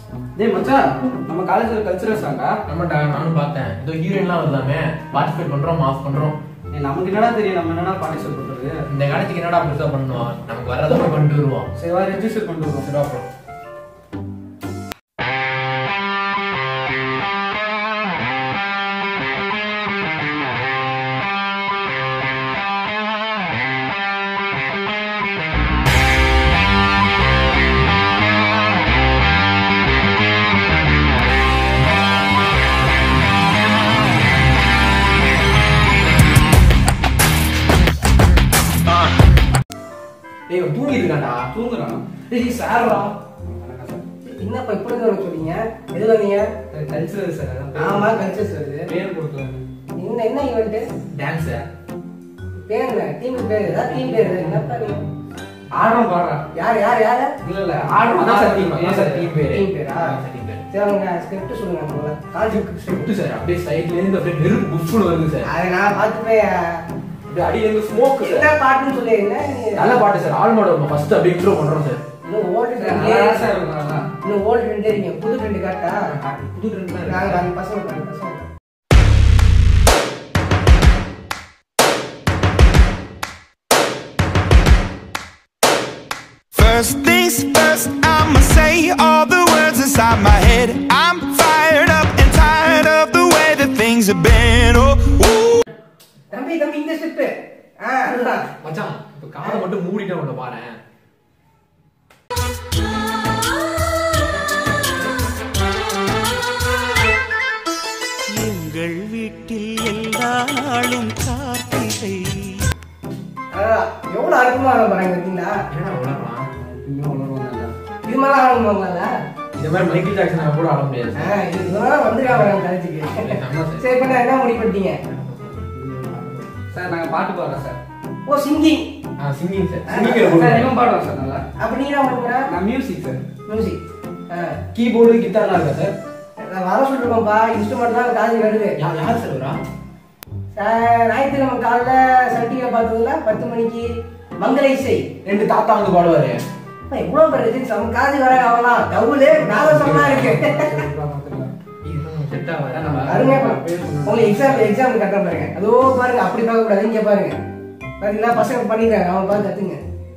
டேய் மச்சான் நம்ம காலேஜ்ல கல்ச்சரல் சாங்கா ஆமாடா நானும் பார்த்தேன் ஏதோ ஹீரோயின்லாம் வருதாமே பார்ட்டிசிபேட் பண்றோம் மாஸ் பண்றோம் ஏய், நமக்கு என்னடா தெரியும் நம்ம என்னடா பார்ட்டிசிபேட் பண்றது இந்த காலத்துக்கு என்னடா பெருசா பண்ணுவோம் நமக்கு வர்றதை போய் பண்ணிட்டு வருவோம் சரி வா ரெஜிஸ்டர் பண்ணிட்டு வரோம் சரி அப்புறம் டேய் இவன் தூங்கிட்டு இருக்கான்டா தூங்குறான் டேய் சார்ரா என்னப்பா இப்படி வர சொல்றீங்க எது வந்தீங்க கல்ச்சரல் சார் ஆமா கல்ச்சர்ஸ் வருது பேர் கொடுக்கலாம் என்ன என்ன ஈவெண்ட் டான்ஸ் பேர் என்ன டீம் பேர் ஏதாவது டீம் பேர் என்னப்பா நீ ஆடுறோம் பாடுறான் யார் யார் யாரு இல்ல இல்ல அதான் ஆடுறோம் சார் டீம் அதான் சார் டீம் பேரு டீம் பேரா அதான் சார் டீம் பேரு சரி அவங்க ஸ்கிரிப்ட் சொல்லுங்க முதல்ல காலேஜ் ஸ்கிரிப்ட் சார் அப்படியே சைடுல இருந்து அப்படியே நெருப்பு புஷ்னு வருது சார் அதை நான் பார்த்துப்பேன் அப்படியே அடியில இருந்து ஸ்மோக் என்ன சார் பாட்டுன்னு சொல்லி என்ன நீ- நல்ல பாட்டு சார் ஆல் மாடல் ஃபர்ஸ்ட் அப்படியே இன்ட்ரோ பண்றோம் சார் இன்னும் ஓல்டு நல்லா சார் இருக்கும் இன்னும் ஓல்டு ரெண்டு இருக்கீங்க புது ரெண்டு காட்டா புது ட்ரெண்ட் தான் நாங்க இருக்கு. அந்த பசங்க பாருங்க, பசங்க First things first, I'ma say all the words inside my head. I'm fired up and tired of the way that things have been. Oh, ooh. தம்பி தம்பி இந்த ஸ்டெப் ஆ அதுதான் மச்சான் இப்ப காதை மட்டும் மூடிட்டே உள்ள பாரு எங்கள் வீட்டில் எல்லா நாளும் கார்த்திகை அதான் எவ்வளவு அற்புதமா ஆட போறாங்க பார்த்தீங்களா என்னடா உளறான் இன்னும் உணர்வாங்க இது மாதிரி ஆடணுமாங்களா இந்த மாதிரி மைக்கேல் ஜாக்சன் கூட ஆட முடியாது ஆ சார் இது இதெல்லாம் வந்துருக்காங்க நம்ம காலேஜுக்கு ஆமா சார். சரி பண்ண என்ன முடிவு பண்ணிட்டீங்க சார் நாங்க பாட்டு பாடுறோம் sir oh singing ah singing sir ah, singing sir போடுங்க இவன் பாடுவான் சார் நல்லா அப்ப நீ என்ன பண்ண போற நான் மியூசிக் சார் மியூசிக் கீபோர்டு கிட்டார்லாம் இருக்கா சார் நான் வர சொல்லிருக்கோம்ப்பா இன்ஸ்ட்ருமெண்ட் தான் காலேஜ் வருது யார் யார் சார் வரா சார், ஞாயிற்றுக்கிழமை காலைல சட்டியை பார்த்ததுல பத்து மணிக்கு மங்கள இசை ரெண்டு தாத்தா வந்து பாடுவாரு அப்பா, எவ்வளவு பேர் இருக்கு நம்ம காலேஜ் வர அவலாம் டவுலு நாகசம்லாம் இருக்கு இது செட் ஆகாது நம்ம அருமையா பண்ணு. உங்களுக்கு எக்ஸாம் எக்ஸாம் கட்ட பாருங்க அதோ பாருங்க அப்படி பார்க்க கூடாது இங்க பாருங்க பாத்தீங்களா பசங்க பண்ணிடுறாங்க அவங்க பார்த்து கத்துங்க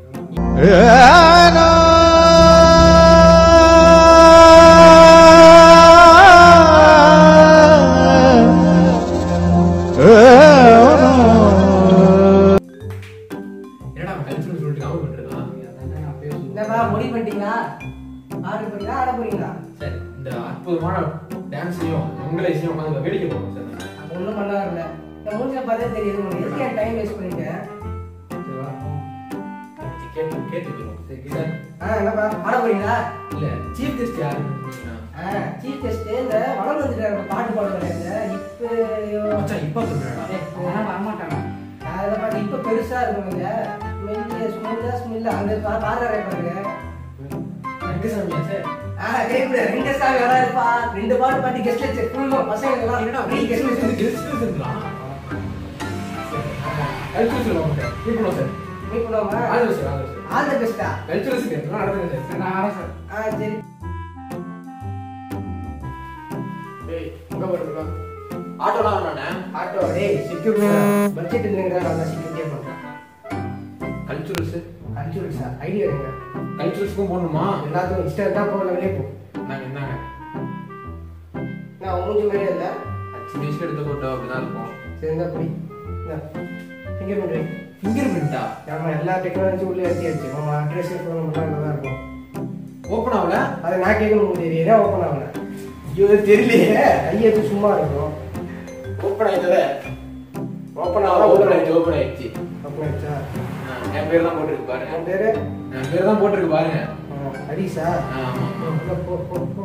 என்னடா அவன் கல்ச்சுரல் சொல்லிட்டு காமெடி பண்ணிருக்கான் என்னப்பா முடிவு பண்ணிட்டீங்களா ஆர்டர் பண்ணீங்களா ஆட போறீங்களா சார் இந்த அற்புதமான டான்ஸையும் மங்களேசையும் உட்காந்து வேடிக்கை போகணும் சார் அப்ப ஒண்ணும் பண்ண வரல இந்த மூஞ்சில பார்த்தே தெரியுது உங்களுக்கு எதுக்கு என் டைம் வேஸ்ட் பண்ணிட்டேன் கேட்டு கேட்டுக்கிறோம் சரி சார் ஆ என்னப்பா ஆட போறீங்களா இல்ல சீஃப் கெஸ்ட் யாருன்னு சொன்னீங்கன்னா ஆ சீஃப் கெஸ்ட் இந்த வளர்ந்து வந்துட்டாரு பாட்டு பாடுவாரு இப்ப மச்சான் இப்ப சொல்றேன்டா அதெல்லாம் வரமாட்டாங்க அதை பார்த்து இப்ப பெருசா இருக்குங்க மெல்லிய ஸ்மெல்லா ஸ்மெல்லா அந்த பா- பாடுறாரே பாருங்க ரங்கசாமியா சார் ஆ கேக்குது ரெண்டு சாமி வராதுப்பா ரெண்டு பாட்டு பாட்டு கெஸ்ட் வச்சு ஃபுல்லா பசங்க எல்லாம் என்னடா ஃப்ரீ கெஸ்ட் வச்சு கெஸ்ட் இருக்கலாம் கல்ச்சுரல் சொல்லுவாங்க சார் கேட்கணும் சார் மீட் பண்ணுவாங்க ஆதரவு சார் ஆதரவு சார் ஆல் தி பெஸ்டா கல்ச்சுரல்ஸுக்கு எல்லாம் நடந்துங்க சார் சார் நான் வரேன் சார் ஆ சரி டேய் எங்க போறீங்க ஆட்டோலாம் வரமாட்டே ஆட்டோ டேய் செக்யூரிட்டி பட்ஜெட் இல்லைங்க நான் செக்யூரிட்டியே பண்றேன் கல்ச்சுரல்ஸ் கல்ச்சுரல் சார் ஐடியா இருங்க கல்ச்சுரல்ஸ்க்கும் போடணுமா எல்லாத்துக்கும் இஷ்டம் இருந்தா போகல வெளியே போ நாங்க என்னங்க நான் மூஞ்சி மாதிரியே இல்லை பிஸ்கட் எடுத்த போட்டோ அப்படிதான் இருக்கும் சரி இருந்தா போய் ஃபிங்கர் பிரிண்ட் வை ஃபிங்கர் பிரிண்டா நம்ம எல்லா டெக்னாலஜி உள்ளே ஏற்றியாச்சு நம்ம அட்ரஸ் ஃபோன் நம்பர் நல்லா இருக்கும் ஓப்பன் ஆகல அதை நான் கேட்கணும் உங்களுக்கு தெரியும் ஓப்பன் ஆகல ஐயோ தெரியலையே ஐயத்து சும்மா இருக்கும் ஓப்பன் ஆயிட்டத ஓப்பன் ஓப்பன் ஆகல ஆயிடுச்சு ஓப்பன் ஆயிடுச்சு ஓப்பன் ஆயிடுச்சா ஆ, என் பேர் தான் போட்டிருக்கு பாருங்க உன் பேரு என் பேர் தான் போட்டிருக்கு பாருங்க ஆ, ஹரிஷா ஆ, ஆமா உள்ள போ போ போ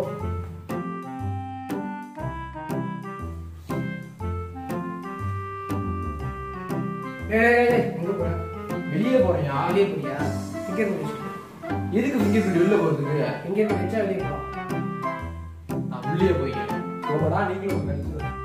ஏய், ஏய், ஏய், எங்க போற? வெளியே போறேன் வெளியே போறியா? ஃபிங்கர் பிரிண்ட் எதுக்கு ஃபிங்கர் பிரிண்ட் வெளில போறதுக்கு ஃபிங்கர் பிரிண்ட் வச்சா வெளியே போ நான் உள்ளே போய்க்கிறேன் போடா நீங்களும் கல்ச்சுரல்